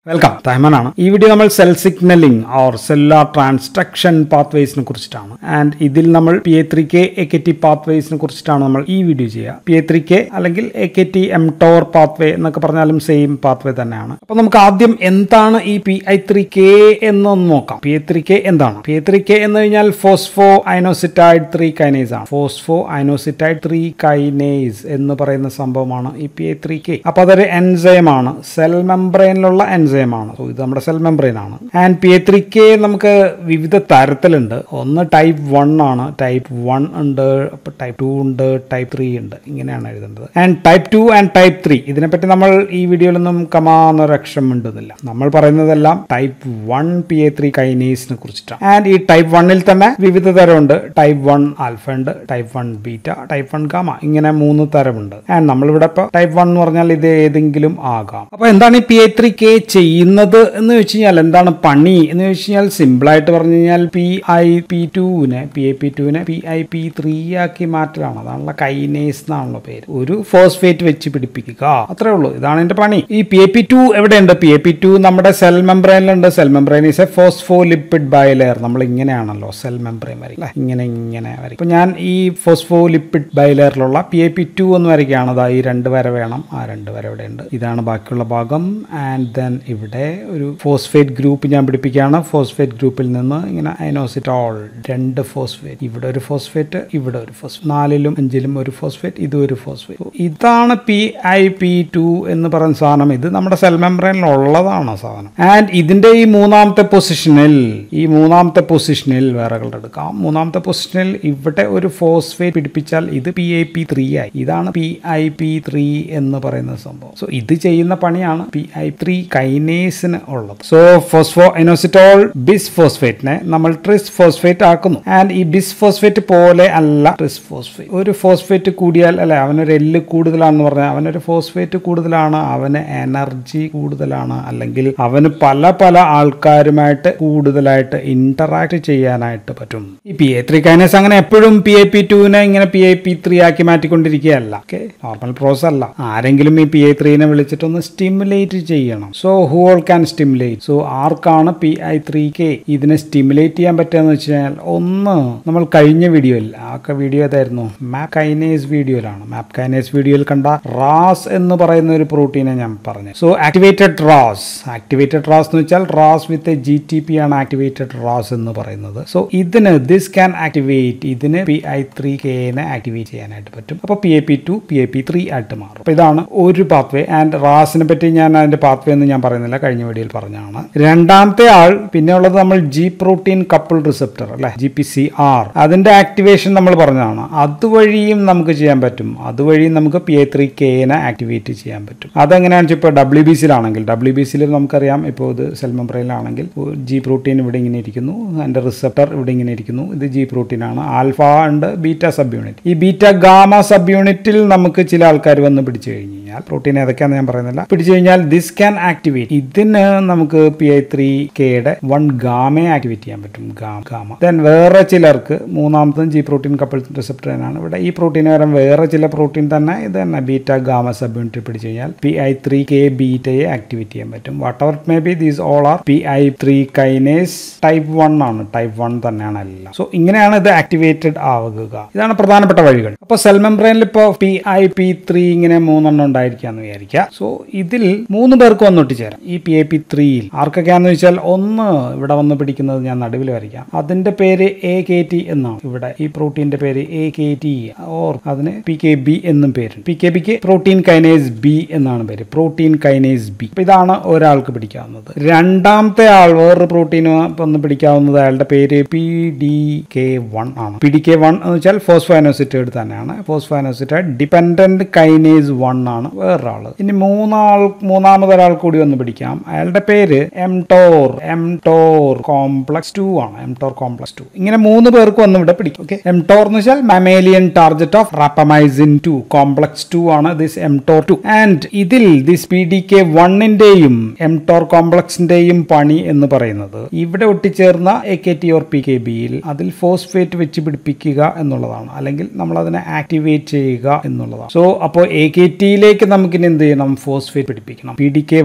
Welcome തൈമനാണ് ഈ video നമ്മൾ cell signaling or cellular transduction പാത്വേസിനെ കുറിച്ചിട്ടാണ് ആൻഡ് ഇതിൽ നമ്മൾ P A three K A K T പാത്വേസിനെ കുറിച്ചിട്ടാണ് നമ്മൾ ഈ വീഡിയോ ചെയ്യുക പി എ ത്രീ കെ അല്ലെങ്കിൽ A K T mTOR pathway എന്നൊക്കെ പറഞ്ഞാലും സെയിം പാത്വേ തന്നെയാണ് അപ്പൊ നമുക്ക് ആദ്യം എന്താണ് ഈ പി ഐ ത്രീ കെ എന്നൊന്ന് നോക്കാം പി എ ത്രീ കെ എന്താണ് പി എ ത്രീ കെ എന്ന് കഴിഞ്ഞാൽ ഫോസ്ഫോ ഐനോസിറ്റൈഡ് ത്രീ കൈനേസ് ആണ് ഫോസ്ഫോ ഐനോസിറ്റൈഡ് ത്രീ കൈനേസ് എന്ന് പറയുന്ന സംഭവമാണ് ഈ പി എ ത്രീ കെ അപ്പൊ അതൊരു എൻസൈം ആണ് സെൽ മെംബ്രെയിനിലുള്ള എൻസൈം ആണ് സോ ഇത് നമ്മുടെ സെൽ മെംബ്രെയിൻ ആണ് and P A three K നമുക്ക് വിവിധ തരത്തിലുണ്ട് ഒന്ന് ടൈപ്പ് വൺ ആണ് ടൈപ്പ് വൺ ഉണ്ട് ടൈപ്പ് ടു ഉണ്ട് ടൈപ്പ് ത്രീ ഉണ്ട് ഇങ്ങനെയാണ് എഴുതേണ്ടത് and type two and type three ഇതിനെപ്പറ്റി നമ്മൾ ഈ വീഡിയോയിലൊന്നും കമാന്നൊരു അക്ഷരം ഉണ്ടെന്നില്ല നമ്മൾ പറയുന്നതെല്ലാം type one P A three കൈനേസിനെ കുറിച്ചിട്ടാണ് ആൻഡ് ഈ ടൈപ്പ് വണ്ണിൽ തന്നെ വിവിധ തരമുണ്ട് ടൈപ്പ് വൺ ആൽഫ ഉണ്ട് type one beta type one gamma ഇങ്ങനെ മൂന്ന് തരമുണ്ട് ആൻഡ് നമ്മളിവിടെ ഇപ്പോൾ ടൈപ്പ് വൺ എന്ന് പറഞ്ഞാൽ ഇത് ഏതെങ്കിലും ആകാം അപ്പൊ എന്താണ് ഈ പി എ ത്രീ കെ ചെയ്യുന്നത് എന്ന് വെച്ച് കഴിഞ്ഞാൽ എന്താണ് പണി എന്ന് വെച്ച് കഴിഞ്ഞാൽ സിമ്പിൾ ആയിട്ട് പറഞ്ഞു കഴിഞ്ഞാൽ പി ഐ പി ടുവിനെ പി ഐ പി ടുവിനെ പി ഐ പി ത്രീ ആക്കി മാറ്റലാണ് അതാണല്ലോ കൈനേസ് എന്നാണല്ലോ പേര് ഒരു ഫോസ്ഫേറ്റ് വെച്ച് പിടിപ്പിക്കുക അത്രേ ഉള്ളൂ ഇതാണ് എന്റെ പണി ഈ പി എ പി ടു എവിടെയുണ്ട് പി എ പി ടു നമ്മുടെ സെൽ മെംബ്രെയിനിലുണ്ട് cell membrane is a phospholipid bilayer നമ്മൾ ഇങ്ങനെയാണല്ലോ സെൽ മെംബ്രെയിൻ വരയ്ക്കുക അല്ലേ ഇങ്ങനെ ഇങ്ങനെ വരയ്ക്കും അപ്പൊ ഞാൻ ഈ ഫോസ്ഫോ ലിപ്പിഡ് ബയലെയറിലുള്ള പി എ പി ടു എന്ന് വരയ്ക്കുകയാണ് അതാ ഈ രണ്ട് വര വേണം ആ രണ്ട് വര ഇവിടെ ഉണ്ട് ഇതാണ് ബാക്കിയുള്ള ഭാഗം ആൻഡ് ദെൻ ഇവിടെ ഒരു ഫോസ്ഫേറ്റ് ഗ്രൂപ്പ് ഞാൻ പിടിപ്പിക്കുകയാണ് ഫോസ്ഫേറ്റ് ഗ്രൂപ്പിൽ നിന്ന് ഇങ്ങനെ ഐനോസിറ്റോൾ രണ്ട് ഫോസ്ഫേറ്റ് ഇവിടെ ഒരു ഫോസ്ഫേറ്റ് ഇവിടെ ഒരു ഫോസ്ഫേറ്റ് നാലിലും അഞ്ചിലും ഒരു ഫോസ്ഫേറ്റ് ഇതും ഒരു ഫോസ്ഫേറ്റ് ഇതാണ് പി ഐ പി ടു എന്ന് പറയുന്ന സാധനം ഇത് നമ്മുടെ സെൽ മെമ്പറൈനിൽ ഉള്ളതാണ് സാധനം ആൻഡ് ഇതിന്റെ ഈ മൂന്നാമത്തെ പൊസിഷനിൽ ഈ മൂന്നാമത്തെ പൊസിഷനിൽ വേറെ കളർ എടുക്കാം മൂന്നാമത്തെ പൊസിഷനിൽ ഇവിടെ ഒരു ഫോസ്ഫേറ്റ് പിടിപ്പിച്ചാൽ ഇത് പി ഐ പി ത്രീ ആയി ഇതാണ് പി ഐ പി ത്രീ എന്ന് പറയുന്ന സംഭവം സോ ഇത് ചെയ്യുന്ന പണിയാണ് പി ഐ ത്രീ കൈനേസിന് ഉള്ളത് സോ ഫോസ്ഫോ ഐനോസിറ്റോൾ ബിസ് ഫോസ്ഫേറ്റിനെ നമ്മൾ ട്രിസ് ഫോസ്ഫേറ്റ് ആക്കുന്നു ആൻഡ് ഈ ബിസ് ഫോസ്ഫേറ്റ് പോലെ അല്ല ട്രിസ് ഫോസ്ഫേറ്റ് ഒരു ഫോസ്ഫേറ്റ് കൂടിയാൽ അല്ലെ അവനൊരു എല്ല് കൂടുതലാണെന്ന് പറഞ്ഞാൽ അവനൊരു ഫോസ്ഫേറ്റ് കൂടുതലാണ് അവന് എനർജി കൂടുതലാണ് അല്ലെങ്കിൽ അവന് പല പല ആൾക്കാരുമായിട്ട് കൂടുതലായിട്ട് ഇന്ററാക്ട് ചെയ്യാനായിട്ട് പറ്റും ഈ പി എ ത്രീ കൈനസ് അങ്ങനെ എപ്പോഴും പി എ പി ടുവിനെ ഇങ്ങനെ പി എ പി ത്രീ ആക്കി മാറ്റിക്കൊണ്ടിരിക്കുകയല്ല ഓക്കെ നോർമൽ പ്രോസസ് അല്ല ആരെങ്കിലും ഈ പി എ ത്രീനെ വിളിച്ചിട്ടൊന്ന് സ്റ്റിമുലേറ്റ് ചെയ്യണം so who all can stimulate so ആർക്കാണ് പി ഐ ത്രീ കെ ഇതിനെ സ്റ്റിമുലേറ്റ് ചെയ്യാൻ പറ്റുകയെന്ന് വെച്ച് കഴിഞ്ഞാൽ ഒന്ന് നമ്മൾ കഴിഞ്ഞ വീഡിയോയിൽ ആ വീഡിയോ ഏതായിരുന്നു മാപ്പ് കൈനേസ് വീഡിയോയിലാണ് മാപ്പ് കൈനേസ് വീഡിയോയിൽ കണ്ട റാസ് എന്ന് പറയുന്ന ഒരു പ്രോട്ടീനെ ഞാൻ പറഞ്ഞു so activated Ras activated Ras എന്ന് വെച്ചാൽ Ras with G T P ആണ് ആക്ടിവേറ്റഡ് റാസ് എന്ന് പറയുന്നത് സോ ഇതിന് ദിസ് ക്യാൻ ആക്ടിവേറ്റ് ഇതിന് പി ഐ ത്രീ കെനെ ആക്ടിവേറ്റ് ചെയ്യാനായിട്ട് പറ്റും അപ്പോൾ P A P two P A P three ആയിട്ട് മാറും അപ്പോൾ ഇതാണ് ഒരു പാത്വേ ആൻഡ് റാസിനെ പറ്റി ഞാൻ അതിന്റെ പാത്വേ എന്ന് ഞാൻ പറയുന്നില്ല കഴിഞ്ഞ വീഡിയോയിൽ പറഞ്ഞാണ് രണ്ടാമത്തെ ആൾ പിന്നെ ഉള്ളത് നമ്മൾ ജി പ്രോട്ടീൻ കപ്പിൾ റിസപ്റ്റർ അല്ലെ ജി പി സി ആർ അതിന്റെ ആക്ടിവേഷൻ നമ്മൾ പറഞ്ഞതാണ് അതുവഴിയും നമുക്ക് ചെയ്യാൻ പറ്റും അതുവഴിയും നമുക്ക് പി എ ത്രീ കെനെ ആക്ടിവേറ്റ് ചെയ്യാൻ പറ്റും അതെങ്ങനെയാണെന്ന് വെച്ചാൽ ഇപ്പോൾ ഡബ്ല്യു ബി സിയിലാണെങ്കിൽ ഡബ്ല്യു ബി സിയിൽ നമുക്കറിയാം ഇപ്പോൾ ഇത് സെൽ മെമ്പറയിലാണെങ്കിൽ ജി പ്രോട്ടീൻ ഇവിടെ ഇങ്ങനെ ഇരിക്കുന്നു അതിന്റെ റിസപ്റ്റർ ഇവിടെ ഇങ്ങനെ ഇരിക്കുന്നു ഇത് ജി പ്രോട്ടീൻ ആണ് ആൽഫ ഉണ്ട് ബീറ്റ സബ് യൂണിറ്റ് ഈ ബീറ്റ ഗാമ സബ് യൂണിറ്റിൽ നമുക്ക് ചില ആൾക്കാർ വന്ന് പിടിച്ചു കഴിഞ്ഞു കഴിഞ്ഞാൽ പ്രോട്ടീൻ ഏതൊക്കെയാണെന്ന് ഞാൻ പറയുന്നില്ല പിടിച്ചു കഴിഞ്ഞാൽ ദിസ് ക്യാൻ ആക്ടിവേറ്റ് ഇതിന് നമുക്ക് പി ഐ ത്രീ കെയുടെ വൺ ഗാമയെ ആക്ടിവേറ്റ് ചെയ്യാൻ പറ്റും ഗാമ ദെൻ വേറെ ചിലർക്ക് മൂന്നാമത്തും ജി പ്രോട്ടീൻ കപ്പിൾ റിസപ്റ്റർ തന്നെയാണ് ഇവിടെ ഈ പ്രോട്ടീന് പകരം വേറെ ചില പ്രോട്ടീൻ തന്നെ ഇത് തന്നെ ബീറ്റ ഗാമ സബ് യൂണിറ്റ് പിടിച്ചു കഴിഞ്ഞാൽ പി ഐ ത്രീ കെ ബീറ്റയെ ആക്ടിവേറ്റ് ചെയ്യാൻ പറ്റും whatever may be these all are P I three kinase type one ആണ് ടൈപ്പ് വൺ തന്നെയാണ് എല്ലാം സോ ഇങ്ങനെയാണ് ഇത് ആക്ടിവേറ്റഡ് ആവുക ഇതാണ് പ്രധാനപ്പെട്ട വഴികൾ അപ്പോൾ സെൽ മെംബ്രെയിനിൽ ഇപ്പോൾ പി ഐ പി ത്രീ ഇങ്ങനെ മൂന്നെണ്ണം ഉണ്ടായിരിക്കാന്ന് വിചാരിക്കുക സോ ഇതിൽ മൂന്ന് പേർക്ക് വന്നൊട്ടി ചേരാം ഈ പി ഐ പി ത്രീയിൽ ആർക്കൊക്കെയാന്ന് വെച്ചാൽ ഒന്ന് ഇവിടെ വന്ന് പിടിക്കുന്നത് ഞാൻ നടുവിൽ വരയ്ക്കാം അതിന്റെ പേര് എ കെ ടി എന്നാണ് ഇവിടെ ഈ പ്രോട്ടീന്റെ പേര് എ കെ ടി ഓർ അതിന് പി കെ ബി എന്നും പേരുണ്ട് പി കെ ബിക്ക് പ്രോട്ടീൻ കൈനേസ് ബി എന്നാണ് പേര് പ്രോട്ടീൻ കൈനേസ് ബി അപ്പൊ ഇതാണ് ഒരാൾക്ക് പിടിക്കാവുന്നത് രണ്ടാമത്തെ ആൾ വേറൊരു പ്രോട്ടീൻ വന്ന് പിടിക്കാവുന്നത് അയാളുടെ പേര് പി ഡി കെ വൺ ആണ് പി ഡി കെ വൺ എന്ന് വെച്ചാൽ ഫോസ്ഫാനോസിറ്റേഡ് തന്നെയാണ് ഫോസ്ഫാനോസിറ്റേഡ് ഡിപെൻഡന്റ് കൈനേസ് വൺ ആണ് വേറൊരാള് ഇനി മൂന്നാൾ മൂന്നാമതൊരാൾ കൂടി വന്ന് പിടിക്കാം അയാളുടെ പേര് mTOR mTOR complex two ആണ് എം ടോർ കോംപ്ലക്സ് ടു ഇങ്ങനെ മൂന്ന് പേർക്ക് വന്ന് ഇവിടെ പിടിക്കും ഓക്കെ എം ടോർ എന്ന് വെച്ചാൽ mammalian target of rapamycin two complex two ആണ് this mTOR two and ഇതിൽ ദിസ് പി ഡി കെ വണ്ണിന്റെയും എം ടോർ കോംപ്ലക്സിന്റെയും പണി എന്ന് പറയുന്നത് ഇവിടെ ഒട്ടിച്ചേർന്ന A K T or P K ബിയിൽ അതിൽ ഫോസ്ഫേറ്റ് വെച്ച് പിടിപ്പിക്കുക എന്നുള്ളതാണ് അല്ലെങ്കിൽ നമ്മൾ അതിനെ ആക്ടിവേറ്റ് ചെയ്യുക എന്നുള്ളതാണ് സോ അപ്പോൾ എ കെ ടിയിലേക്ക് നമുക്കിനി എന്ത് ചെയ്യണം ഫോസ്ഫേറ്റ് പിടിപ്പിക്കണം പി ഡി കെ വൺ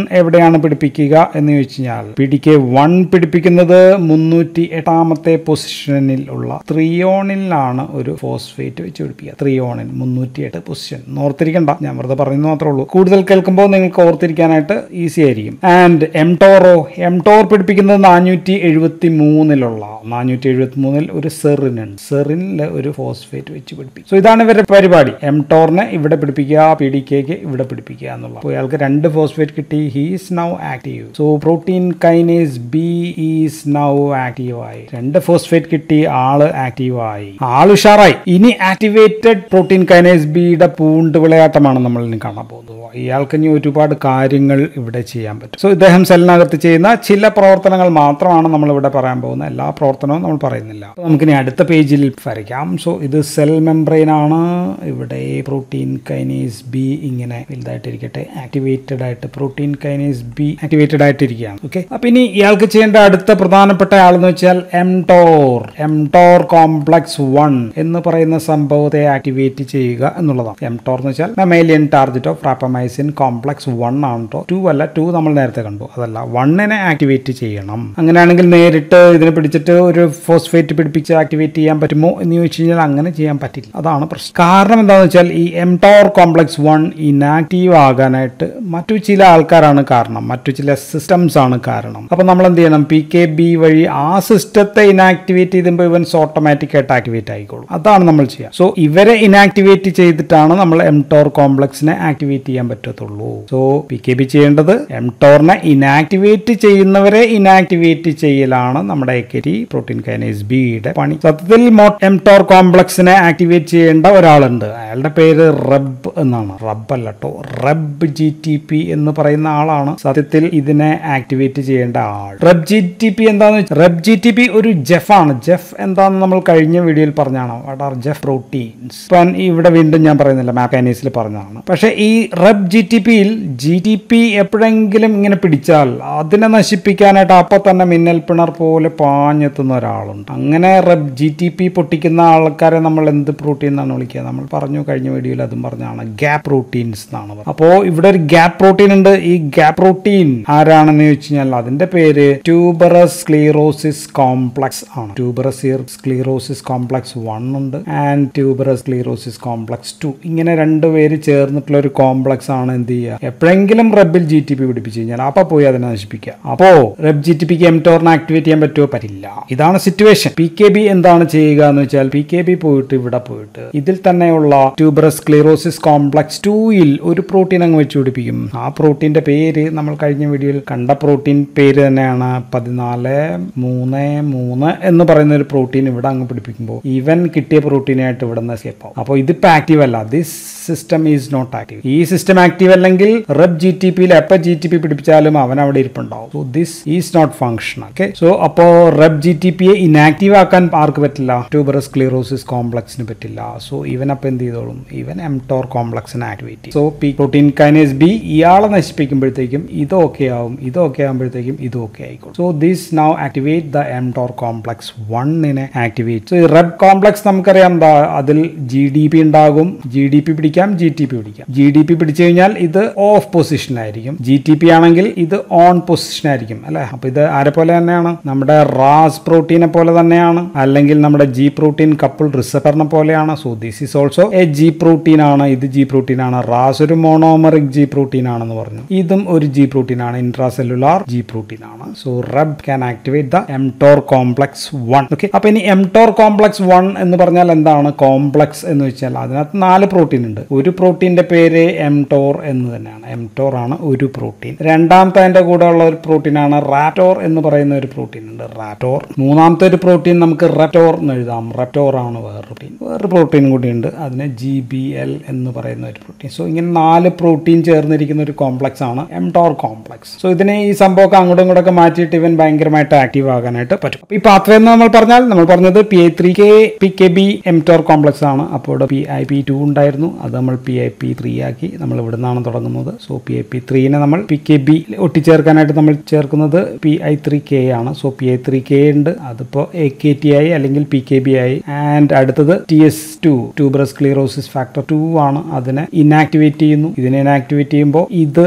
എവിടെയാണ് പിടിപ്പിക്കുക എന്ന് ചോദിച്ചു കഴിഞ്ഞാൽ പി ഡി കെ വൺ പിടിപ്പിക്കുന്നത് മുന്നൂറ്റി എട്ടാമത്തെ പൊസിഷനിൽ ഉള്ള ത്രിയോണിലാണ് ഒരു ഫോസ്ഫേറ്റ് വെച്ച് പിടിപ്പിക്കുക ത്രിയോണിൽ മുന്നൂറ്റി എട്ട് പൊസിഷൻ ഓർത്തിരിക്കണ്ട ഞാൻ വെറുതെ പറയുന്നത് മാത്രമേ ഉള്ളൂ കൂടുതൽ കേൾക്കുമ്പോൾ നിങ്ങൾക്ക് ഓർത്തിരിക്കാനായിട്ട് ഈസി ആയിരിക്കും ആൻഡ് എം ടോറോ എം ടോർ പിടിപ്പിക്കുന്നത് നാനൂറ്റി എഴുപത്തി മൂന്നിലുള്ള നാനൂറ്റി എഴുപത്തി മൂന്നിൽ ഒരു സെറിനുണ്ട് സെറിനിൽ ഒരു ഫോസ്ഫേറ്റ് വെച്ച് പിടിപ്പിക്കും സോ ഇതാണ് ഇവരുടെ പരിപാടി എം ടോറിനെ ഇവിടെ പിടിപ്പിക്കുക പി ഡി കെക്ക് ഇവിടെ പിടിപ്പിക്കുക എന്നുള്ള അപ്പോൾ ഇയാൾക്ക് രണ്ട് ഫോസ്ഫേറ്റ് കിട്ടി he's now active so protein kinase B is now active ആയി രണ്ട് ഫോസ്ഫേറ്റ് കിട്ടി ആള് ആക്റ്റീവ് ആയി ആള് ഉഷാറായി ഇനി ആക്ടിവേറ്റഡ് പ്രോട്ടീൻ കൈനേസ് ബിയുടെ പൂണ്ട് വിളയാട്ടമാണ് നമ്മൾ ഇനി കാണാൻ പോകുന്നത് ഇയാൾക്ക് ഇനി ഒരുപാട് കാര്യങ്ങൾ ഇവിടെ ചെയ്യാൻ പറ്റും സോ ഇദ്ദേഹം സെല്ലിനകത്ത് ചെയ്യുന്ന ചില പ്രവർത്തനങ്ങൾ മാത്രമാണ് നമ്മൾ ഇവിടെ പറയാൻ പോകുന്നത് എല്ലാ പ്രവർത്തനവും നമ്മൾ പറയുന്നില്ല അപ്പോൾ നമുക്കിനി അടുത്ത പേജിൽ വരയ്ക്കാം സോ ഇത് സെൽ മെംബ്രെയിൻ ആണ് ഇവിടെ പ്രോട്ടീൻ കൈനേസ് ബി ഇങ്ങനെ വലുതായിട്ടിരിക്കട്ടെ ആക്ടിവേറ്റഡ് ആയിട്ട് പ്രോട്ടീൻ കൈനേസ് ബി ആക്ടിവേറ്റഡ് ആയിട്ടിരിക്കുകയാണ് ഓക്കെ അപ്പൊ ഇനി ഇയാൾക്ക് ചെയ്യേണ്ട അടുത്ത പ്രധാനപ്പെട്ട ആളെന്ന് വെച്ചാൽ എംടോർ എംടോർ കോംപ്ലക്സ് വൺ എന്ന് പറയുന്ന സംഭവത്തെ ആക്ടിവേറ്റ് ചെയ്യുക എന്നുള്ളതാണ് എംടോർ എന്ന് വെച്ചാൽ mammalian target of rapamycin complex one ആണ് കേട്ടോ ടു അല്ല ടു നമ്മൾ നേരത്തെ കണ്ടു അതല്ല വണ്ണിനെ ആക്ടിവേറ്റ് ചെയ്യണം അങ്ങനെയാണെങ്കിൽ നേരിട്ട് ഇതിനെ പിടിച്ചിട്ട് ഒരു ഫോസ്ഫേറ്റ് പിടിപ്പിച്ച് ആക്ടിവേറ്റ് ചെയ്യാൻ പറ്റുമോ എന്ന് ചോദിച്ചു കഴിഞ്ഞാൽ അങ്ങനെ ചെയ്യാൻ പറ്റില്ല അതാണ് പ്രശ്നം കാരണം എന്താണെന്ന് വെച്ചാൽ ഈ എംടോർ കോംപ്ലക്സ് വൺ ഇനാക്റ്റീവ് ആകാനായിട്ട് മറ്റു ചില ആൾക്കാരാണ് കാരണം മറ്റു ചില സിസ്റ്റംസ് ആണ് കാരണം അപ്പൊ നമ്മൾ എന്ത് ചെയ്യണം പി കെ ബി വഴി ആ സിസ്റ്റത്തെ ഇനാക്ടിവേറ്റ് ചെയ്യുമ്പോൾ ഇവൻസ് ഓട്ടോമാറ്റിക് ആയിട്ട് ആക്ടിവേറ്റ് ആയിക്കോളും അതാണ് നമ്മൾ ചെയ്യുക സോ ഇവരെ ഇനാക്ടിവേറ്റ് ചെയ്തിട്ടാണ് നമ്മൾ എംടോർ കോംപ്ലക്സിനെ ആക്ടിവേറ്റ് ചെയ്യാൻ പറ്റത്തുള്ളൂ സോ പി കെ ബി ചെയ്യേണ്ടത് എംടോറിനെ ഇനാക്ടിവേറ്റ് ചെയ്യുന്നവരെ ഇനാക്ടിവേറ്റ് ചെയ്യലാണ് നമ്മുടെ എക്കരി പ്രോട്ടീൻ കൈനേസ് ബിയുടെ പണി സത്യത്തിൽ എംടോർ കോംപ്ലക്സിനെ ആക്ടിവേറ്റ് ചെയ്യേണ്ട ഒരാളുണ്ട് അയാളുടെ പേര് റബ് എന്നാണ് റബ് അല്ല കേട്ടോ റബ് ജി ടി പി എന്ന് പറയുന്ന ആളാണ് സത്യത്തിൽ ഇതിനെ ആക്ടിവേറ്റ് ചെയ്യേണ്ട ആൾ റബ് ജി ടി പി എന്താന്ന് വെച്ചാൽ റബ് ജി ടി പി ഒരു ജെഫ് ആണ് ജെഫ് എന്താന്ന് നമ്മൾ കഴിഞ്ഞ വീഡിയോയിൽ പറഞ്ഞാണ് വാട്ട് ആർ ജെഫ് പ്രോട്ടീൻസ് ഇപ്പം ഇവിടെ വീണ്ടും ഞാൻ പറയുന്നില്ല മാക്കാനീസിൽ പറഞ്ഞതാണ് പക്ഷെ ഈ റബ് ജി ടി പിയിൽ ജി ടി പി എപ്പോഴെങ്കിലും ഇങ്ങനെ പിടിച്ചാൽ അതിനെ നശിപ്പിക്കാനായിട്ട് അപ്പൊ തന്നെ മിന്നൽ പിണർ പോലെ പാഞ്ഞെത്തുന്ന ഒരാളുണ്ട് അങ്ങനെ റബ് ജി ടി പി പൊട്ടിക്കുന്ന ആൾക്കാരെ നമ്മൾ എന്ത് പ്രോട്ടീൻ എന്നാണ് വിളിക്കുക നമ്മൾ പറഞ്ഞു കഴിഞ്ഞ വീഡിയോയിൽ അതും പറഞ്ഞാണ് ഗ്യാപ് പ്രോട്ടീൻസ് എന്നാണ് പറയുന്നത്. അപ്പോ ഇവിടെ ഒരു ഗ്യാപ് പ്രോട്ടീൻ ഉണ്ട് ഈ ഗ്യാപ് പ്രോട്ടീൻ ആരാണെന്ന് ചോദിച്ചു കഴിഞ്ഞാൽ അതിന്റെ പേര് ട്യൂബറസ് സ്ക്ലീറോസിസ് കോംപ്ലക്സ് ആണ് ട്യൂബറസ് സ്ക്ലീറോസിസ് കോംപ്ലക്സ് വൺ ഉണ്ട് and tuberous sclerosis complex two ഇങ്ങനെ രണ്ട് പേര് ചേർന്നിട്ടുള്ള ഒരു കോംപ്ലക്സ് ആണ് എന്ത് ചെയ്യുക എപ്പോഴെങ്കിലും റബ്ബിൽ ജി ടി പി പിടിപ്പിച്ചു കഴിഞ്ഞാൽ അപ്പൊ പോയി അതിനെ നശിപ്പിക്കുക അപ്പോ റബ് ജി ടി പിക്ക് എം ടോറിനെ ആക്ടിവേറ്റ് ചെയ്യാൻ പറ്റുമോ പറ്റില്ല ഇതാണ് സിറ്റുവേഷൻ പി കെ ബി എന്താണ് ചെയ്യുക എന്ന് വെച്ചാൽ പി കെ ബി പോയിട്ട് ഇവിടെ പോയിട്ട് ഇതിൽ തന്നെയുള്ള ട്യൂബറസ് ക്ലീറോസിസ് കോംപ്ലക്സ് ടൂയിൽ ഒരു പ്രോട്ടീൻ അങ്ങ് വെച്ച് പിടിപ്പിക്കും ആ പ്രോട്ടീന്റെ പേര് നമ്മൾ കഴിഞ്ഞ വീഡിയോയിൽ കണ്ട പ്രോട്ടീൻ പേര് തന്നെയാണ് പതിനാല് മൂന്ന് മൂന്ന് എന്ന് പറയുന്ന ഒരു പ്രോട്ടീൻ ഇവിടെ അങ്ങ് പിടിപ്പിക്കുമ്പോൾ ഇവൻ കിട്ടിയ പ്രോട്ടീനായിട്ട് ഇവിടെ നിന്ന് എസ്കേപ്പ് ആവും അപ്പോൾ ഇതിപ്പോൾ ആക്റ്റീവ് അല്ല this system is not active ഈ സിസ്റ്റം ആക്റ്റീവ് അല്ലെങ്കിൽ റബ് ജി ടി പിയിൽ എപ്പോൾ ജി ടി പി പിടിപ്പിച്ചാലും അവൻ അവിടെ ഇരിപ്പുണ്ടാവും so this is not function okay so അപ്പോൾ റബ് ജി ടി പിയെ ഇനാക്റ്റീവ് ആക്കാൻ ആർക്ക് പറ്റില്ല ട്യൂബറസ് ക്ലീറോസിസ് കോംപ്ലക്സിന് പറ്റില്ല സോ ഇവൻ അപ്പം എന്ത് ചെയ്തോളും ഇവൻ എംടോർ കോംപ്ലക്സിനെ activate so P protein kinase B ഇയാളെ നശിപ്പിക്കുമ്പോഴത്തേക്കും ഇത് ഓക്കെ ആവും ഇത് ഓക്കെ ആകുമ്പോഴത്തേക്കും ഇത് ഓക്കെ ആയിക്കോളും so this now activate the mTOR complex വണ്ണിനെ ആക്ടിവേറ്റ് സോ ഈ റബ് കോംപ്ലക്സ് നമുക്കറിയാം എന്താ അതിൽ ജി ഡി പി ഉണ്ടാകും ജി ഡി പി പിടിക്കാം ജി ടി പി പിടിക്കാം ജി ഡി പി പിടിച്ചു കഴിഞ്ഞാൽ ഇത് ഓഫ് പൊസിഷൻ ആയിരിക്കും ജി ടി പി ആണെങ്കിൽ ഇത് ഓൺ പൊസിഷൻ ആയിരിക്കും അല്ലെ അപ്പൊ ഇത് ആരെ പോലെ തന്നെയാണ് നമ്മുടെ റാസ് പ്രോട്ടീനെ പോലെ തന്നെയാണ് അല്ലെങ്കിൽ നമ്മുടെ ജി പ്രോട്ടീൻ കപ്പിൾ റിസപ്റ്ററിനെ പോലെയാണ് so this is also a G protein ആണ് ഇത് ജി പ്രോട്ടീൻ ആണ് റാസ് ഒരു മോണോമറിക് ജി പ്രോട്ടീൻ ആണെന്ന് പറഞ്ഞു ഇതും ഒരു ജി പ്രോട്ടീൻ ആണ് ഇൻട്രാസെല്ലുലാർ ജി പ്രോട്ടീൻ ആണ് so Rheb can activate the mTOR complex one okay അപ്പൊ ഇനി എംടോർ കോംപ്ലക്സ് വൺ എന്ന് പറഞ്ഞാൽ എന്താണ് കോംപ്ലക്സ് എന്ന് വെച്ചാൽ അതിനകത്ത് നാല് പ്രോട്ടീൻ ഉണ്ട് ഒരു പ്രോട്ടീന്റെ പേര് എംടോർ എന്ന് തന്നെയാണ് എംടോർ ആണ് ഒരു പ്രോട്ടീൻ രണ്ടാമത്തെ അതിന്റെ കൂടെ ഉള്ള ഒരു പ്രോട്ടീൻ ആണ് റാറ്റോർ എന്ന് പറയുന്ന ഒരു പ്രോട്ടീൻ ഉണ്ട് റാറ്റോർ മൂന്നാമത്തെ ഒരു പ്രോട്ടീൻ നമുക്ക് റെറ്റോർ എന്ന് എഴുതാം റെറ്റോർ ആണ് വേറെ പ്രോട്ടീൻ വേറെ പ്രോട്ടീൻ കൂടി ഉണ്ട് അതിന് ജി ബി എൽ എന്ന് പറയുന്ന ഒരു പ്രോട്ടീൻ സോ ഇങ്ങനെ നാല് പ്രോട്ടീൻ ചേർന്നിരിക്കുന്ന ഒരു കോംപ്ലക്സ് ആണ് എംടോർ കോംപ്ലക്സ് സോ ഇതിനെ ഈ സംഭവമൊക്കെ അങ്ങോട്ടും ഇങ്ങോട്ടൊക്കെ മാറ്റിയിട്ട് ഇവൻ ഭയങ്കരമായിട്ട് ആക്റ്റീവ് ആകാനായിട്ട് പറ്റും അപ്പൊ ഈ പാത്വേ എന്ന് നമ്മൾ പറഞ്ഞാൽ നമ്മൾ പറഞ്ഞത് P I three K P K B mTOR complex ആണ് അപ്പോൾ ഇവിടെ പി ഐ പി ടു ഉണ്ടായിരുന്നു അത് നമ്മൾ പി ഐ പി ത്രീ ആക്കി നമ്മൾ ഇവിടെ നിന്നാണ് തുടങ്ങുന്നത് സോ പി ഐ പി ത്രീനെ നമ്മൾ പി കെ ബി ഒട്ടിച്ചേർക്കാനായിട്ട് നമ്മൾ ചേർക്കുന്നത് പി ഐ ത്രീ കെ ആണ് so P I three K ഉണ്ട് അതിപ്പോൾ എ കെ ടി ആയി അല്ലെങ്കിൽ പി കെ ബി ആയി ആൻഡ് അടുത്തത് T S two tuberous sclerosis factor two ആണ് അതിനെ ഇനാക്ടിവേറ്റ് ചെയ്യുന്നു ഇതിനെ ഇനാക്ടിവേറ്റ് ചെയ്യുമ്പോൾ ഇത് ആക്ടിവേറ്റ്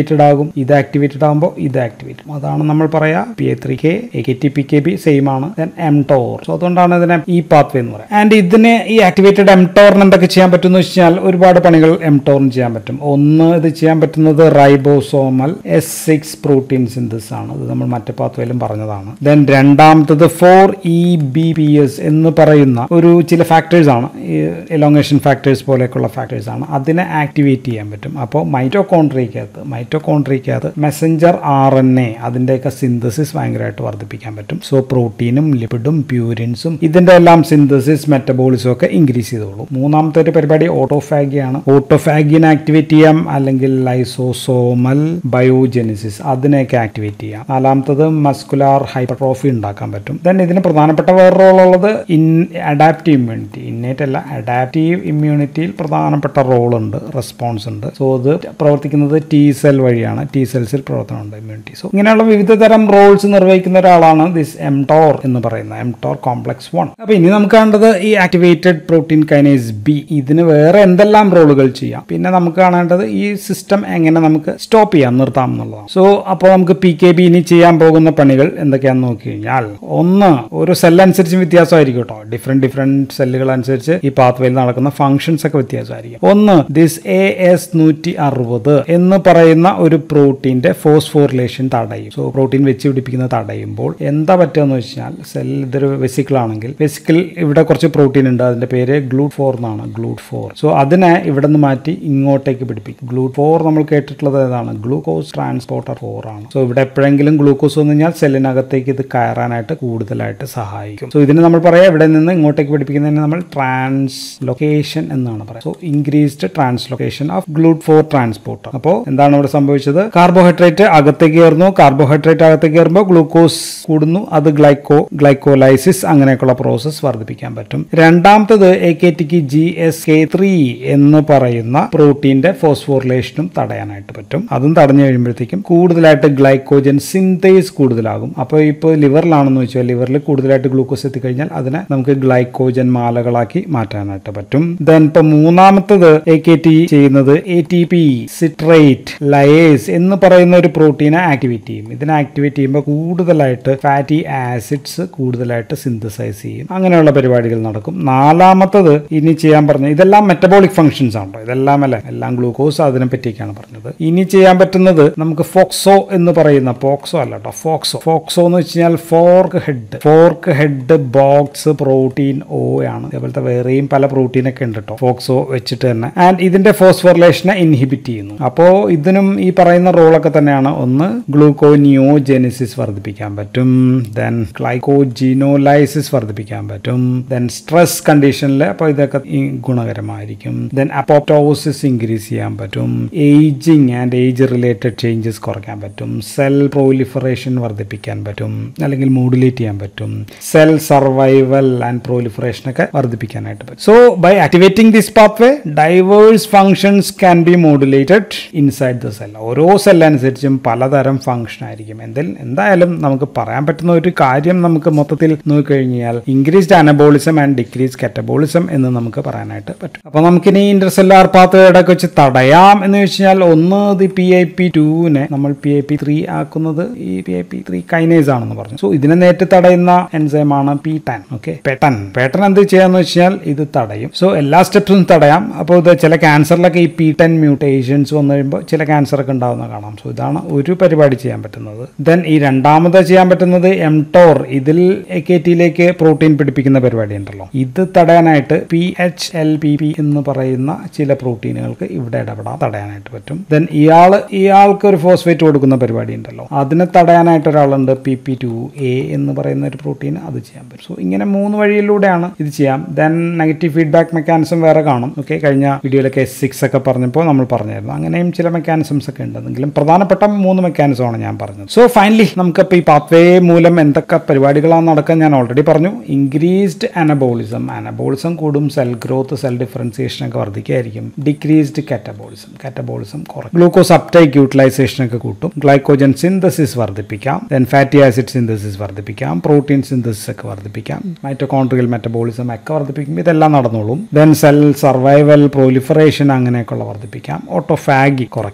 ആക്ടിവേറ്റഡ് ആകും ഇത് ആക്ടിവേറ്റഡ് ആകുമ്പോൾ ഇത് ആക്ടിവേറ്റ് അതാണ് നമ്മൾ പറയാ P A three K A K T P K B same ആണ് ദെൻ എം ടോർ സോ അതുകൊണ്ടാണ് ഇതിനെ ഈ പാത്ത് വേ എന്ന് പറയുന്നത് ആൻഡ് ഇതിന് ഈ ആക്ടിവേറ്റഡ് എം ടോറിന് എന്തൊക്കെ ചെയ്യാൻ പറ്റും എന്ന് വെച്ചാൽ ഒരുപാട് പണികൾ എം ടോറിന് ചെയ്യാൻ പറ്റും ഒന്ന് ഇത് ചെയ്യാൻ പറ്റുന്നത് ribosomal S six protein synthase ആണ് ഇത് നമ്മൾ മറ്റേ പാത്വേയിലും പറഞ്ഞതാണ് ദെൻ രണ്ടാമത്തത് four E B P S എന്ന് പറയുന്ന ഒരു ചില ഫാക്ടേഴ്സ് ആണ് എലോങ്ങേഷൻ ഫാക്ടേഴ്സ് പോലെയൊക്കെയുള്ള ഫാക്ടേഴ്സ് ആണ് അതിനെ ആക്ടിവേറ്റ് ചെയ്യാൻ പറ്റും അപ്പോൾ മൈറ്റോകോൺട്രിക്കകത്ത് മൈറ്റോകോൺട്രിക്കകത്ത് മെസ്സഞ്ചർ ആർ എൻ എ അതിൻ്റെയൊക്കെ സിന്തസിസ് ഭയങ്കരമായിട്ട് വർദ്ധിപ്പിക്കാൻ പറ്റും സോ പ്രോട്ടീനും ലിപ്പിഡും പ്യൂരിൻസും ഇതിൻ്റെ എല്ലാം സിന്തസിസ് മെറ്റബോളിസും ഒക്കെ ഇൻക്രീസ് ചെയ്തോളൂ മൂന്നാമത്തെ ഒരു പരിപാടി ഓട്ടോഫാഗിയാണ് ഓട്ടോഫാഗിനെ ആക്ടിവേറ്റ് ചെയ്യാം അല്ലെങ്കിൽ ലൈസോസോമൽ ബയോജെനിസിസ് അതിനെയൊക്കെ ആക്ടിവേറ്റ് ചെയ്യാം നാലാമത്തത് മസ്കുലാർ ഹൈപ്പർട്രോഫി ഉണ്ടാക്കാൻ പറ്റും ദെൻ ഇതിന് പ്രധാനപ്പെട്ട വേറെ റോൾ ഉള്ളത് ഇൻ അഡാപ്റ്റീവ് ഇമ്മ്യൂണിറ്റി ഇന്നേറ്റ് അല്ല അഡാപ്റ്റീവ് ഇമ്മ്യൂണിറ്റിയിൽ പ്രധാനപ്പെട്ട റോൾ ഉണ്ട് റെസ്പോൺസ് ഉണ്ട് സോ ഇത് പ്രവർത്തിക്കുന്നത് ടി സെൽ വഴിയാണ് ടി സെൽസിൽ പ്രവർത്തനമുണ്ട് ഇമ്മ്യൂണിറ്റി സോ ഇങ്ങനെയുള്ള വിവിധ തരം റോൾസ് നിർവഹിക്കുന്ന ഒരാളാണ് ദിസ് എം ടോർ എന്ന് പറയുന്നത് എം ടോർ കോംപ്ലക്സ് വൺ അപ്പൊ ഇനി നമുക്ക് കാണേണ്ടത് ഈ ആക്ടിവേറ്റഡ് പ്രോട്ടീൻ കൈനേസ് ബി ഇതിന് വേറെ എന്തെല്ലാം റോളുകൾ ചെയ്യാം പിന്നെ നമുക്ക് കാണേണ്ടത് ഈ സിസ്റ്റം എങ്ങനെ നമുക്ക് സ്റ്റോപ്പ് ചെയ്യാം നിർത്താം എന്നുള്ളതാണ് സോ അപ്പോൾ നമുക്ക് പി കെ ബി ഇനി ചെയ്യാൻ പോകുന്ന പണികൾ എന്തൊക്കെയാണെന്ന് നോക്കി കഴിഞ്ഞാൽ ഒന്ന് ഒരു സെൽ അനുസരിച്ച് വ്യത്യാസമായിരിക്കും കേട്ടോ ഡിഫറെന്റ് ഡിഫറെന്റ് സെല്ലുകൾ അനുസരിച്ച് ഈ പാത്വേയിൽ നടക്കുന്ന ഫംഗ്ഷൻസ് ഒക്കെ വ്യത്യാസമായിരിക്കും ഒന്ന് ദിസ് എ എസ് നൂറ്റി അറുപത് എന്ന് പറയുന്ന ഒരു പ്രോട്ടീന്റെ ഫോസ്ഫോറിലേഷൻ തടയും സോ പ്രോട്ടീൻ വെച്ച് പിടിപ്പിക്കുന്ന തടയുമ്പോൾ എന്താ പറ്റുക എന്ന് വെച്ചാൽ സെൽ ഇതൊരു വെസിക്കിൾ ആണെങ്കിൽ വെസിക്കിൾ ഇവിടെ കുറച്ച് പ്രോട്ടീൻ ഉണ്ട് അതിന്റെ പേര് ഗ്ലൂട്ട് ഫോർ എന്നാണ് ഗ്ലൂട്ട് ഫോർ സോ അതിനെ ഇവിടെ നിന്ന് മാറ്റി ഇങ്ങോട്ടേക്ക് പിടിപ്പിക്കും ഗ്ലൂട്ട് ഫോർ നമ്മൾ കേട്ടിട്ടുള്ളത് ഏതാണ് ഗ്ലൂക്കോസ് ട്രാൻസ്പോർട്ടർ ഫോർ ആണ് സോ ഇവിടെ എപ്പോഴെങ്കിലും ഗ്ലൂക്കോസ് വന്നു കഴിഞ്ഞാൽ സെല്ലിനകത്തേക്ക് ഇത് കയറാനായിട്ട് കൂടുതലായിട്ട് സഹായിക്കും സോ ഇതിന് നമ്മൾ പറയാം ഇവിടെ നിന്ന് ഇങ്ങോട്ടേക്ക് പിടിപ്പിക്കുന്നതിന് നമ്മൾ ട്രാൻസ് ലൊക്കേഷൻ എന്നാണ് പറയുന്നത് so increased translocation of glut four transporter അപ്പോൾ എന്താണ് ഇവിടെ സംഭവിച്ചത് കാർബോഹൈഡ്രേറ്റ് അകത്തേക്ക് കയറുന്നു കാർബോഹൈഡ്രേറ്റ് അകത്തേക്ക് കയറുമ്പോൾ ഗ്ലൂക്കോസ് കൂടുന്നു അത് ഗ്ലൈക്കോ ഗ്ലൈക്കോലൈസിസ് അങ്ങനെയൊക്കെയുള്ള പ്രോസസ്സ് വർദ്ധിപ്പിക്കാൻ പറ്റും രണ്ടാമത്തത് എ കെ ടിക്ക് ജി എസ് കെ ത്രീ എന്ന് പറയുന്ന പ്രോട്ടീന്റെ ഫോസ്ഫോറിലേഷനും തടയാനായിട്ട് പറ്റും അതും തടഞ്ഞു കഴിയുമ്പോഴത്തേക്കും കൂടുതലായിട്ട് ഗ്ലൈക്കോജൻ സിന്തേസ് കൂടുതലാകും അപ്പോൾ ഇപ്പോൾ ലിവറിലാണെന്ന് വെച്ചാൽ ലിവറിൽ കൂടുതലായിട്ട് ഗ്ലൂക്കോസ് എത്തിക്കഴിഞ്ഞാൽ അതിനെ നമുക്ക് ഗ്ലൈക്കോജൻ മാലകളാക്കി മാറ്റാനായിട്ട് പറ്റും ദെൻ ഇപ്പൊ മൂന്നാമത്തത് എ കെ ടി ചെയ്യുന്നത് A T P citrate lyase എന്ന് പറയുന്ന ഒരു പ്രോട്ടീനെ ആക്ടിവേറ്റ് ചെയ്യും ഇതിനെ ആക്ടിവേറ്റ് ചെയ്യുമ്പോൾ കൂടുതലായിട്ട് ഫാറ്റി ആസിഡ്സ് കൂടുതലായിട്ട് സിന്തസൈസ് ചെയ്യും അങ്ങനെയുള്ള പരിപാടികൾ നടക്കും നാലാമത്തത് ഇനി ചെയ്യാൻ പറഞ്ഞ ഇതെല്ലാം മെറ്റബോളിക് ഫംഗ്ഷൻസ് ആണല്ലോ ഇതെല്ലാം അല്ലേ എല്ലാം ഗ്ലൂക്കോസ് അതിനെ പറ്റിയൊക്കെയാണ് പറഞ്ഞത് ഇനി ചെയ്യാൻ പറ്റുന്നത് നമുക്ക് ഫോക്സോ എന്ന് പറയുന്ന പോക്സോ അല്ല കേട്ടോ ഫോക്സോ ഫോക്സോ എന്ന് വെച്ച് കഴിഞ്ഞാൽ forkhead forkhead box protein O ആണ് അതേപോലത്തെ വേറെയും പല പ്രോട്ടീൻ ഒക്കെ ഉണ്ട് കേട്ടോ ഫോക്സോ വെച്ചിട്ട് തന്നെ ആൻഡ് ഇതിന്റെ ഫോസ്ഫോറിലേഷനെ ഇൻഹിബിറ്റ് ചെയ്യുന്നു അപ്പോൾ ഇതിനും ഈ പറയുന്ന റോളൊക്കെ തന്നെയാണ് ഒന്ന് ഗ്ലൂക്കോനിയോജെനിസിസ് വർദ്ധിപ്പിക്കാൻ പറ്റും ദെൻ ഗ്ലൈക്കോജിനോലൈസിസ് വർദ്ധിപ്പിക്കാൻ പറ്റും ദെൻ സ്ട്രെസ് കണ്ടീഷനിൽ അപ്പോൾ ഇതൊക്കെ ഈ ഗുണകരമായിരിക്കും ദെൻ അപ്പോപ്റ്റോസിസ് ഇൻക്രീസ് ചെയ്യാൻ പറ്റും ageing and age related changes കുറയ്ക്കാൻ പറ്റും സെൽ പ്രോലിഫറേഷൻ വർദ്ധിപ്പിക്കാൻ പറ്റും അല്ലെങ്കിൽ മോഡുലേറ്റ് ചെയ്യാൻ പറ്റും സെൽ സർവൈവൽ ആൻഡ് പ്രോലിഫറേഷൻ ഒക്കെ വർദ്ധിപ്പിക്കാനായിട്ട് പറ്റും so by activating this pathway diverse functions can be modulated inside the cell ഓരോ സെൽ അനുസരിച്ചും പലതരം ഫംഗ്ഷൻ ആയിരിക്കും എന്തിൽ എന്തായാലും നമുക്ക് പറയാൻ പറ്റുന്ന ഒരു കാര്യം നമുക്ക് മൊത്തത്തിൽ നോക്കിക്കഴിഞ്ഞാൽ increased anabolism and decrease catabolism എന്ന് നമുക്ക് പറയാനായിട്ട് പറ്റും അപ്പോൾ നമുക്കിനി ഇന്റർസെല്ലാർ പാത്വേയുടെ ഒക്കെ വെച്ച് തടയാം എന്ന് വെച്ച് കഴിഞ്ഞാൽ ഒന്ന് ദി പി ഐ പി ടുവിനെ നമ്മൾ പി ഐ പി ത്രീ ആക്കുന്നത് ഈ P I P three kinase ആണെന്ന് പറഞ്ഞു സോ ഇതിനെ നേരിട്ട് തടയുന്ന എൻസൈമാണ് പി ടെൻ ഓക്കെ പെട്ടൻ പെട്ടൻ എന്ത് ചെയ്യാന്ന് വെച്ചാൽ ഇത് തടയും സോ എല്ലാ സ്റ്റെപ്സും തടയാം അപ്പോൾ ഇത് ചില ക്യാൻസറിലൊക്കെ ഈ പി ടെൻ മ്യൂട്ടേഷൻസ് വന്നു കഴിയുമ്പോൾ ചില ക്യാൻസർ ഒക്കെ ഉണ്ടാവുന്ന കാണാം സോ ഇതാണ് ഒരു പരിപാടി ചെയ്യാൻ പറ്റുന്നത് ദെൻ ഈ രണ്ടാമത് ചെയ്യാൻ പറ്റുന്നത് എം ടോർ ഇതിൽ എ കെ ടിയിലേക്ക് പ്രോട്ടീൻ പിടിപ്പിക്കുന്ന പരിപാടി ഉണ്ടല്ലോ ഇത് തടയാനായിട്ട് P H L P P എന്ന് പറയുന്ന ചില പ്രോട്ടീനുകൾക്ക് ഇവിടെ ഇടപെടാൻ തടയാനായിട്ട് പറ്റും ദെൻ ഇയാൾ ഇയാൾക്ക് ഒരു ഫോസ്ഫേറ്റ് കൊടുക്കുന്ന പരിപാടി ഉണ്ടല്ലോ അതിനെ തടയാനായിട്ട് ഒരാളുണ്ട് പി പി ടു എ എന്ന് പറയുന്ന ഒരു പ്രോട്ടീൻ അത് ചെയ്യാൻ പറ്റും സോ ഇങ്ങനെ മൂന്ന് വഴിയിലൂടെയാണ് ഇത് ചെയ്യാം ദെൻ നെഗറ്റീവ് ഫീഡ്ബാക്ക് മെക്കാനിസം വേറെ കാണും ഓക്കെ കഴിഞ്ഞ വീഡിയോയിലൊക്കെ എസ് സിക്സ് ഒക്കെ പറഞ്ഞപ്പോൾ നമ്മൾ പറഞ്ഞായിരുന്നു അങ്ങനെയും ചില മെക്കാനിസംസ് ഒക്കെ ഉണ്ടെങ്കിലും പ്രധാനപ്പെട്ട മൂന്ന് മെക്കാനിസമാണ് ഞാൻ പറഞ്ഞത് സോ ഫൈനലി നമുക്കിപ്പോൾ ഈ പാത്വേ മൂലം എന്തൊക്കെ പരിപാടികളാണ് നടക്കാൻ ഞാൻ ഓൾറെഡി പറഞ്ഞു ഇൻക്രീസ്ഡ് അനബോളിസം അനബോളിസം കൂടും സെൽ ഗ്രോത്ത് സെൽ ഡിഫറൻസിയേഷൻ ഒക്കെ വർദ്ധിക്കുകയായിരിക്കും ഡിക്രീസ്ഡ് കാറ്റബോളിസം കാറ്റബോളിസം കുറയും ഗ്ലൂക്കോസ് അപ്ടൈക്ക് യൂട്ടിലൈസേഷൻ ഒക്കെ കൂട്ടും ഗ്ലൈക്കോജൻ സിന്തസിസ് വർദ്ധിപ്പിക്കാം ദെൻ ഫാറ്റി ആസിഡ് സിന്തസിസ് വർദ്ധിപ്പിക്കാം പ്രോട്ടീൻ സിന്തസിസ് ഒക്കെ വർദ്ധിപ്പിക്കാം മൈറ്റോകോൺട്രിയൽ മെറ്റബോളിസം ഒക്കെ വർദ്ധിപ്പിക്കും ഇതെല്ലാം നടന്നോളും ദെൻ സെൽ സർവൈവൽ പ്രോലിഫറേഷൻ അങ്ങനെയൊക്കെയുള്ള വർദ്ധിപ്പിക്കാം ഓട്ടോഫാഗി കുറയ്ക്കാം സോ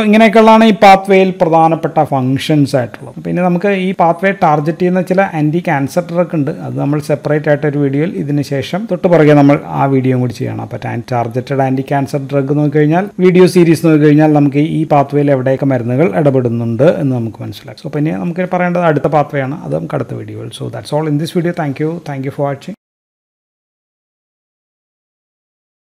ഇങ്ങനെയൊക്കെയുള്ളതാണ് ഈ പാത്വേയിൽ പ്രധാനപ്പെട്ട ഫങ്ഷൻസ് ആയിട്ടുള്ളത് പിന്നെ നമുക്ക് ഈ പാത്വേ ടാർഗറ്റ് ചെയ്യുന്ന ചില ആൻറ്റി ക്യാൻസർ ഡ്രഗ് ഉണ്ട് അത് നമ്മൾ സെപ്പറേറ്റ് ആയിട്ട് ഒരു വീഡിയോയിൽ ഇതിന് ശേഷം തൊട്ട് പുറകെ നമ്മൾ ആ വീഡിയോ കൂടി ചെയ്യണം അപ്പോൾ ടാർഗറ്റഡ് ആൻറ്റി ക്യാൻസർ ഡ്രഗ് നോക്കിക്കഴിഞ്ഞാൽ വീഡിയോ സീരീസ് നോക്കിക്കഴിഞ്ഞാൽ നമുക്ക് ഈ പാത്വേയിൽ എവിടെയൊക്കെ മരുന്നുകൾ ഇടപെടുന്നുണ്ട് എന്ന് നമുക്ക് മനസ്സിലാക്കും സോ പിന്നെ നമുക്ക് പറയേണ്ടത് അടുത്ത പാത്വേ ആണ് അത് നമുക്ക് അടുത്ത വീഡിയോയിൽ so that's all in this video thank you thank you for watching